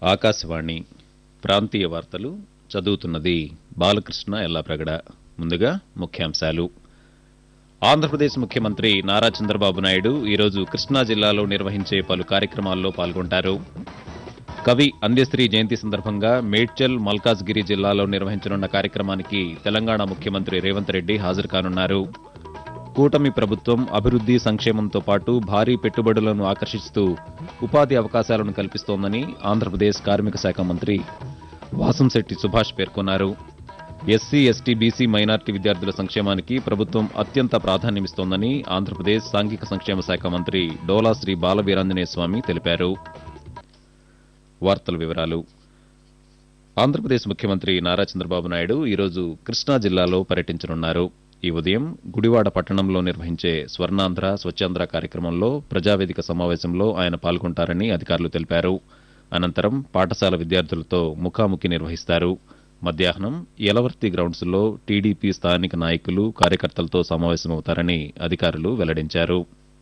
ఆకాశవాణి ప్రాంతీయ వార్తలు చదువుతున్నది బాలకృష్ణ ఎల్లాప్రగడ ముందుగా ముఖ్యాంశాలు ఆంధ్రప్రదేశ్ ముఖ్యమంత్రి నారా చంద్రబాబు నాయుడు ఈరోజు కృష్ణా జిల్లాలో నిర్వహించే పలు కార్యక్రమాల్లో పాల్గొంటారు కవి అంద్యశ్రీ జయంతి సందర్భంగా మేడ్చల్ మల్కాజ్గిరి జిల్లాలో నిర్వహించనున్న కార్యక్రమానికి తెలంగాణ ముఖ్యమంత్రి రేవంత్ రెడ్డి హాజరు కానున్నారు కూటమి ప్రభుత్వం అభివృద్ది సంక్షేమంతో పాటు భారీ పెట్టుబడులను ఆకర్షిస్తూ ఉపాధి అవకాశాలను కల్పిస్తోందని ఆంధ్రప్రదేశ్ కార్మిక శాఖ మంత్రి వాసంశెట్టి సుభాష్ పేర్కొన్నారు ఎస్సీ ఎస్టీ బీసీ మైనార్టీ విద్యార్థుల సంక్షేమానికి ప్రభుత్వం అత్యంత ప్రాధాన్యమిస్తోందని ఆంధ్రప్రదేశ్ సాంఘిక సంక్షేమ శాఖ మంత్రి డోలా శ్రీ బాలవీరాంజనేయ స్వామి తెలిపారు వార్తల వివరాలు ఆంధ్రప్రదేశ్ ముఖ్యమంత్రి నారా చంద్రబాబు నాయుడు ఈరోజు కృష్ణా జిల్లాలో పర్యటించనున్నారు ఈ ఉదయం గుడివాడ పట్టణంలో నిర్వహించే స్వర్ణాంధ్ర స్వచ్ఛాంధ్ర కార్యక్రమంలో ప్రజావేదిక సమావేశంలో ఆయన పాల్గొంటారని అధికారులు తెలిపారు అనంతరం పాఠశాల విద్యార్థులతో ముఖాముఖి నిర్వహిస్తారు మధ్యాహ్నం యలవర్తి గ్రౌండ్స్లో టీడీపీ స్థానిక నాయకులు కార్యకర్తలతో సమావేశమవుతారని అధికారులు వెల్లడించారు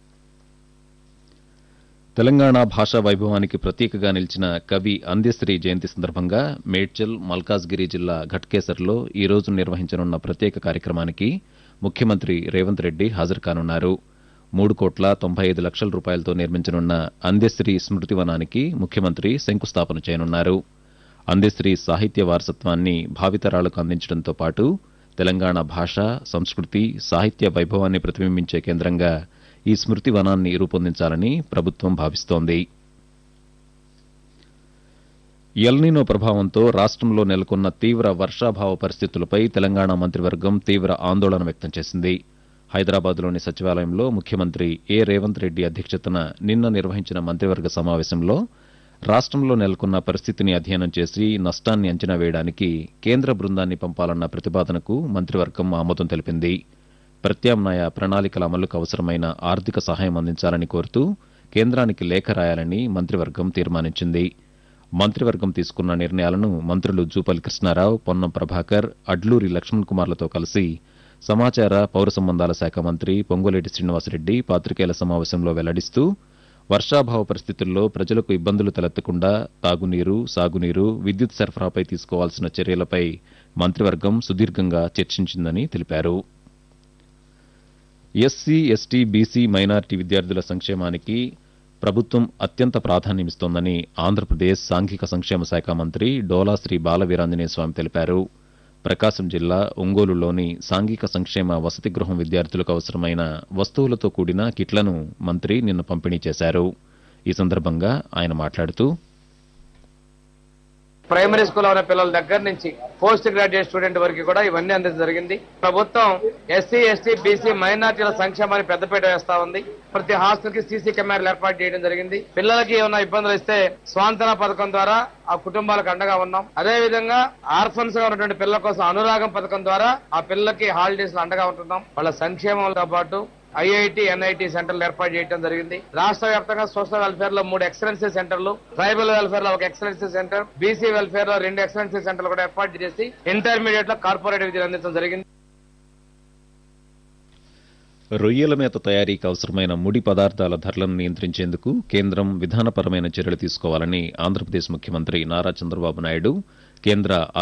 తెలంగాణ భాషా వైభవానికి ప్రతీకగా నిలిచిన కవి అంద్యశ్రీ జయంతి సందర్భంగా మేడ్చల్ మల్కాజ్గిరి జిల్లా ఘట్కేసర్లో ఈ రోజు నిర్వహించనున్న ప్రత్యేక కార్యక్రమానికి ముఖ్యమంత్రి రేవంత్ రెడ్డి హాజరు కానున్నారు మూడు కోట్ల తొంభై ఐదు లక్షల రూపాయలతో నిర్మించనున్న అంద్యశ్రీ స్మృతి వనానికి ముఖ్యమంత్రి శంకుస్థాపన చేయనున్నారు అంద్యశ్రీ సాహిత్య వారసత్వాన్ని భావితరాలకు అందించడంతో పాటు తెలంగాణ భాష సంస్కృతి సాహిత్య వైభవాన్ని ప్రతిబింబించే కేంద్రంగా ఈ స్మృతి వనాన్ని రూపొందించాలని ప్రభుత్వం భావిస్తోంది ఎల్నినో ప్రభావంతో రాష్ట్రంలో నెలకొన్న తీవ్ర వర్షాభావ పరిస్థితులపై తెలంగాణ మంత్రివర్గం తీవ్ర ఆందోళన వ్యక్తం చేసింది హైదరాబాద్లోని సచివాలయంలో ముఖ్యమంత్రి ఏ రేవంత్ రెడ్డి అధ్యక్షతన నిన్న నిర్వహించిన మంత్రివర్గ సమావేశంలో రాష్ట్రంలో నెలకొన్న పరిస్థితిని అధ్యయనం చేసి నష్టాన్ని అంచనా వేయడానికి కేంద్ర బృందాన్ని పంపాలన్న ప్రతిపాదనకు మంత్రివర్గం ఆమోదం తెలిపింది ప్రత్యామ్నాయ ప్రణాళికల అమలుకు అవసరమైన ఆర్థిక సహాయం అందించాలని కోరుతూ కేంద్రానికి లేఖ రాయాలని మంత్రివర్గం తీర్మానించింది మంత్రివర్గం తీసుకున్న నిర్ణయాలను మంత్రులు జూపల్లి కృష్ణారావు పొన్నం ప్రభాకర్ అడ్లూరి లక్ష్మణ్ కుమార్లతో కలిసి సమాచార పౌర సంబంధాల శాఖ మంత్రి పొంగులేటి శ్రీనివాసరెడ్డి పాత్రికేయుల సమావేశంలో వెల్లడిస్తూ వర్షాభావ పరిస్థితుల్లో ప్రజలకు ఇబ్బందులు తలెత్తకుండా తాగునీరు సాగునీరు విద్యుత్ సరఫరాపై తీసుకోవాల్సిన చర్యలపై మంత్రివర్గం సుదీర్ఘంగా చర్చించిందని తెలిపారు ఎస్సీ ఎస్టీ బీసీ మైనార్టీ విద్యార్థుల సంక్షేమానికి ప్రభుత్వం అత్యంత ప్రాధాన్యమిస్తోందని ఆంధ్రప్రదేశ్ సాంఘిక సంక్షేమ శాఖ మంత్రి డోలా శ్రీ బాలవీరాంజనేయ స్వామి తెలిపారు ప్రకాశం జిల్లా ఒంగోలులోని సాంఘిక సంక్షేమ వసతి గృహం విద్యార్థులకు అవసరమైన వస్తువులతో కూడిన కిట్లను మంత్రి నిన్న పంపిణీ చేశారు ఈ సందర్భంగా ఆయన మాట్లాడుతూ ప్రైమరీ స్కూల్ ఉన్న పిల్లల దగ్గర నుంచి పోస్ట్ గ్రాడ్యుయేట్ స్టూడెంట్ వరకు కూడా ఇవన్నీ అందించడం జరిగింది ప్రభుత్వం ఎస్సీ ఎస్టీ బీసీ మైనార్టీల సంక్షేమాన్ని పెద్దపీట వేస్తా ఉంది ప్రతి హాస్టల్ కి సీసీ కెమెరాలు ఏర్పాటు చేయడం జరిగింది పిల్లలకి ఏమైనా ఇబ్బందులు ఇస్తే స్వాంతన పథకం ద్వారా ఆ కుటుంబాలకు అండగా ఉన్నాం అదే విధంగా ఆర్ఫన్స్ గా ఉన్నటువంటి పిల్లల కోసం అనురాగం పథకం ద్వారా ఆ పిల్లలకి హాలిడేస్ లో అండగా ఉంటున్నాం వాళ్ళ సంక్షేమంతో పాటు ఐఐటి ఎన్ఐటి సెంటర్లు ఏర్పాటు చేయడం జరిగింది రాష్ట్ర వ్యాప్తంగా సోషల్ వెల్ఫేర్ లో మూడు ఎక్సలెన్సీ సెంటర్లు ట్రైబల్ వెల్ఫేర్ లో ఒక ఎక్సలెన్సీ సెంటర్ బీసీ వెల్ఫేర్ లో రెండు ఎక్సలెన్సీ సెంటర్లు కూడా ఏర్పాటు చేసి ఇంటర్మీడియట్ లో కార్పొరేట్ విద్యను అందించడం జరిగింది రొయ్యల మేత తయారీకి అవసరమైన ముడి పదార్థాల ధరలను నియంత్రించేందుకు కేంద్రం విధానపరమైన చర్యలు తీసుకోవాలని ఆంధ్రప్రదేశ్ ముఖ్యమంత్రి నారా చంద్రబాబు నాయుడు కేంద్ర